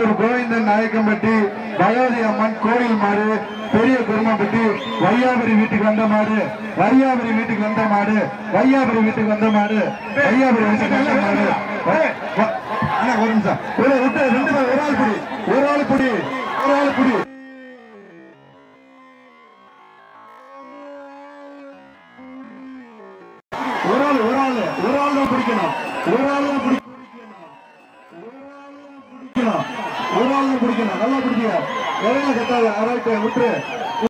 கோவிந்தன் நாயக்கம்பட்டி பகவதி அம்மன் கோயில் மாடு பெரிய குருமப்பட்டி வையாபுரி வீட்டுக்கு வந்த மாடு வையாபுரி வீட்டுக்கு வந்த மாடு வையாபுரி வீட்டுக்கு வந்த மாடு வையாபுரி வீட்டுக்கு வந்த மாடு வ- வ- அண்ணா, ஒரு நிமிஷம் ஒரு விட்டு ரெண்டு பேர் ஒரு ஆள் புடி ஒரு ஆள் புடி ஒரு ஆள் புடி ஒரு ஆள் ஒரு ஆள் ஒரு ஆள் தான் பிடிக்கணும் ஒரு ஆள் தான் பிடிக்கணும் ஒரு ஆள் தான் பிடிக்கணும் ஒரு ஆள் தான் பிடிக்கணும் நல்லா பிடிக்க இடையில கட்டாத ரைட்டு விட்டுரு